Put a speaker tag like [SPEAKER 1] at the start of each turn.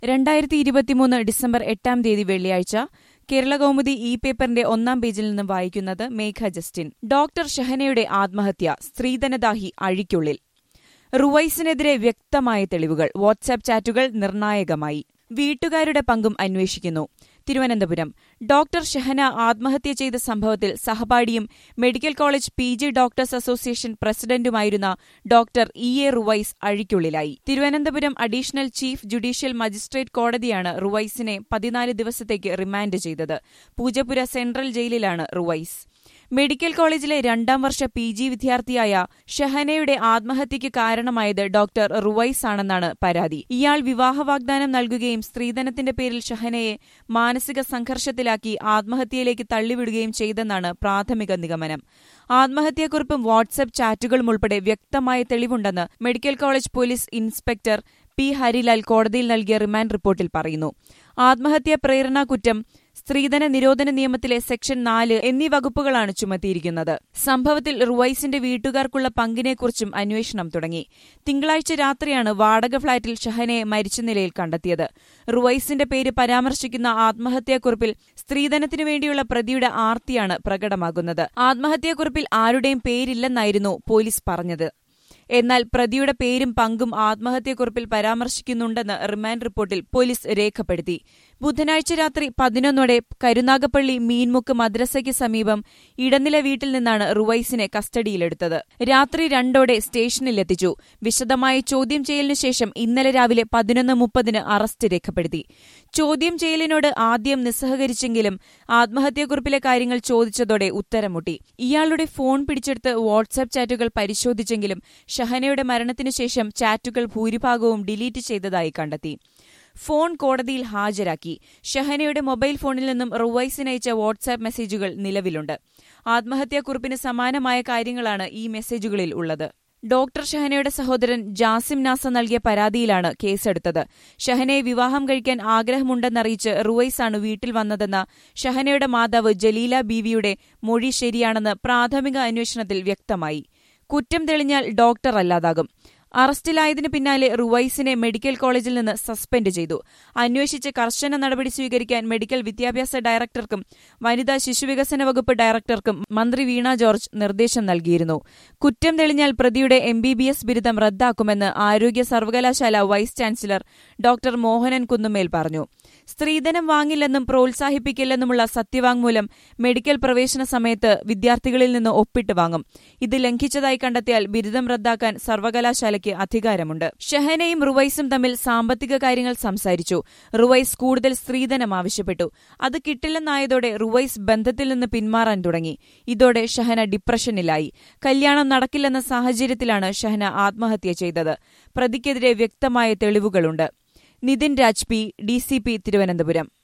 [SPEAKER 1] രണ്ടായിരത്തി ഇരുപത്തിമൂന്ന് ഡിസംബർ എട്ടാം തീയതി വെള്ളിയാഴ്ച കേരളകൗമുദി ഇ പേപ്പറിന്റെ ഒന്നാം പേജിൽ നിന്നും വായിക്കുന്നത് മേഘ ജസ്റ്റിൻ ഡോക്ടർ ഷഹനയുടെ ആത്മഹത്യ സ്ത്രീധനദാഹി അഴിക്കുള്ളിൽ റുവൈസിനെതിരെ വ്യക്തമായ തെളിവുകൾ വാട്സാപ്പ് ചാറ്റുകൾ നിർണായകമായി വീട്ടുകാരുടെ പങ്കും അന്വേഷിക്കുന്നു തിരുവനന്തപുരം ഡോക്ടർ ഷഹന ആത്മഹത്യ ചെയ്ത സംഭവത്തിൽ സഹപാഠിയും medical college P G doctors association പ്രസിഡന്റുമായിരുന്ന ഡോക്ടർ ഇ എ റുവൈസ് അഴിക്കുള്ളിലായി Thiruvananthapuram additional chief judicial magistrate കോടതിയാണ് റുവൈസിനെ പതിനാല് ദിവസത്തേക്ക് റിമാൻഡ് ചെയ്തത് പൂജപ്പുര സെൻട്രൽ ജയിലിലാണ് റുവൈസ് മെഡിക്കൽ കോളേജിലെ രണ്ടാം വർഷ പി ജി വിദ്യാർത്ഥിയായ ഷഹനയുടെ ആത്മഹത്യയ്ക്ക് കാരണമായത് ഡോക്ടർ റുവൈസ് ആണെന്നാണ് പരാതി ഇയാൾ വിവാഹ വാഗ്ദാനം നൽകുകയും സ്ത്രീധനത്തിന്റെ പേരിൽ ഷഹനയെ മാനസിക സംഘർഷത്തിലാക്കി ആത്മഹത്യയിലേക്ക് തള്ളിവിടുകയും ചെയ്തെന്നാണ് പ്രാഥമിക നിഗമനം ആത്മഹത്യാക്കുറിപ്പും വാട്സ്ആപ്പ് ചാറ്റുകളും ഉൾപ്പെടെ വ്യക്തമായ തെളിവുണ്ടെന്ന് medical college police inspector P Harilal കോടതിയിൽ നൽകിയ റിമാൻഡ് റിപ്പോർട്ടിൽ പറയുന്നു ആത്മഹത്യാ പ്രേരണാ കുറ്റം സ്ത്രീധന നിരോധന നിയമത്തിലെ സെക്ഷൻ നാല് എന്നീ വകുപ്പുകളാണ് ചുമത്തിയിരിക്കുന്നത് സംഭവത്തിൽ റുവൈസിന്റെ വീട്ടുകാർക്കുള്ള പങ്കിനെക്കുറിച്ചും അന്വേഷണം തുടങ്ങി തിങ്കളാഴ്ച രാത്രിയാണ് വാടക ഫ്ളാറ്റിൽ ഷഹനയെ മരിച്ച നിലയിൽ കണ്ടെത്തിയത് റുവൈസിന്റെ പേര് പരാമർശിക്കുന്ന ആത്മഹത്യാക്കുറിപ്പിൽ സ്ത്രീധനത്തിനു വേണ്ടിയുള്ള പ്രതിയുടെ ആർത്തിയാണ് പ്രകടമാകുന്നത് ആത്മഹത്യാക്കുറിപ്പിൽ ആരുടെയും പേരില്ലെന്നായിരുന്നു പോലീസ് പറഞ്ഞത് എന്നാൽ പ്രതിയുടെ പേരും പങ്കും ആത്മഹത്യക്കുറിപ്പിൽ പരാമർശിക്കുന്നുണ്ടെന്ന് റിമാൻഡ് റിപ്പോർട്ടിൽ പോലീസ് രേഖപ്പെടുത്തി ബുധനാഴ്ച രാത്രി പതിനൊന്നോടെ കരുനാഗപ്പള്ളി മീൻമുക്ക് മദ്രസയ്ക്ക് സമീപം ഇടനില വീട്ടിൽ നിന്നാണ് റുവൈസിനെ കസ്റ്റഡിയിലെടുത്തത് രാത്രി രണ്ടോടെ സ്റ്റേഷനിലെത്തിച്ചു വിശദമായ ചോദ്യം ചെയ്യലിനു ശേഷം ഇന്നലെ രാവിലെ പതിനൊന്ന് മുപ്പതിന് അറസ്റ്റ് രേഖപ്പെടുത്തി ചോദ്യം ചെയ്യലിനോട് ആദ്യം നിസ്സഹകരിച്ചെങ്കിലും ആത്മഹത്യാക്കുറിപ്പിലെ കാര്യങ്ങൾ ചോദിച്ചതോടെ ഉത്തരം മുട്ടി ഇയാളുടെ ഫോൺ പിടിച്ചെടുത്ത് വാട്സ്ആപ്പ് ചാറ്റുകൾ പരിശോധിച്ചെങ്കിലും ഷഹനയുടെ മരണത്തിനു ശേഷം ചാറ്റുകൾ ഭൂരിഭാഗവും ഡിലീറ്റ് ചെയ്തതായി കണ്ടെത്തി ഫോൺ കോടതിയിൽ ഹാജരാക്കി ഷഹനയുടെ മൊബൈൽ ഫോണിൽ നിന്നും റുവൈസിനയച്ച വാട്സ്ആപ്പ് മെസ്സേജുകൾ നിലവിലുണ്ട് ആത്മഹത്യാക്കുറിപ്പിന് സമാനമായ കാര്യങ്ങളാണ് ഈ മെസ്സേജുകളിൽ ഉള്ളത് ഡോക്ടർ ഷഹനയുടെ സഹോദരൻ ജാസിം നാസ നൽകിയ പരാതിയിലാണ് കേസെടുത്തത് ഷഹനയെ വിവാഹം കഴിക്കാൻ ആഗ്രഹമുണ്ടെന്നറിയിച്ച് റുവൈസാണ് വീട്ടിൽ വന്നതെന്ന ഷഹനയുടെ മാതാവ് ജലീല ബീവിയുടെ മൊഴി ശരിയാണെന്ന് പ്രാഥമിക അന്വേഷണത്തിൽ വ്യക്തമായി കുറ്റം തെളിഞ്ഞാൽ ഡോക്ടർ അല്ലാതാകും അറസ്റ്റിലായതിനു പിന്നാലെ റുവൈസിനെ മെഡിക്കൽ കോളേജിൽ നിന്ന് സസ്പെൻഡ് ചെയ്തു അന്വേഷിച്ച് കർശന നടപടി സ്വീകരിക്കാൻ മെഡിക്കൽ വിദ്യാഭ്യാസ ഡയറക്ടർക്കും വനിതാ ശിശുവികസന വകുപ്പ് ഡയറക്ടർക്കും മന്ത്രി വീണ ജോർജ് നിർദ്ദേശം നൽകിയിരുന്നു കുറ്റം തെളിഞ്ഞാൽ പ്രതിയുടെ എം ബി ബി എസ് ബിരുദം റദ്ദാക്കുമെന്ന് ആരോഗ്യ സർവകലാശാല vice chancellor doctor Mohanan Kunnummel പറഞ്ഞു സ്ത്രീധനം വാങ്ങില്ലെന്നും പ്രോത്സാഹിപ്പിക്കില്ലെന്നുമുള്ള സത്യവാങ്മൂലം മെഡിക്കൽ പ്രവേശന സമയത്ത് വിദ്യാർത്ഥികളിൽ നിന്ന് ഒപ്പിട്ട് വാങ്ങും ഇത് ലംഘിച്ചതായി കണ്ടെത്തിയാൽ ബിരുദം റദ്ദാക്കാൻ സർവകലാശാലയ്ക്ക് അധികാരമുണ്ട് ഷഹനയും റുവൈസും തമ്മിൽ സാമ്പത്തിക കാര്യങ്ങൾ സംസാരിച്ചു റുവൈസ് കൂടുതൽ സ്ത്രീധനം ആവശ്യപ്പെട്ടു അത് കിട്ടില്ലെന്നായതോടെ റുവൈസ് ബന്ധത്തിൽ നിന്ന് പിന്മാറാൻ തുടങ്ങി ഇതോടെ ഷഹന ഡിപ്രഷനിലായി കല്യാണം നടക്കില്ലെന്ന സാഹചര്യത്തിലാണ് ഷഹന ആത്മഹത്യ ചെയ്തത് പ്രതിക്കെതിരെ വ്യക്തമായ തെളിവുകളുണ്ട് Nithin Raj P D C P Thiruvananthapuram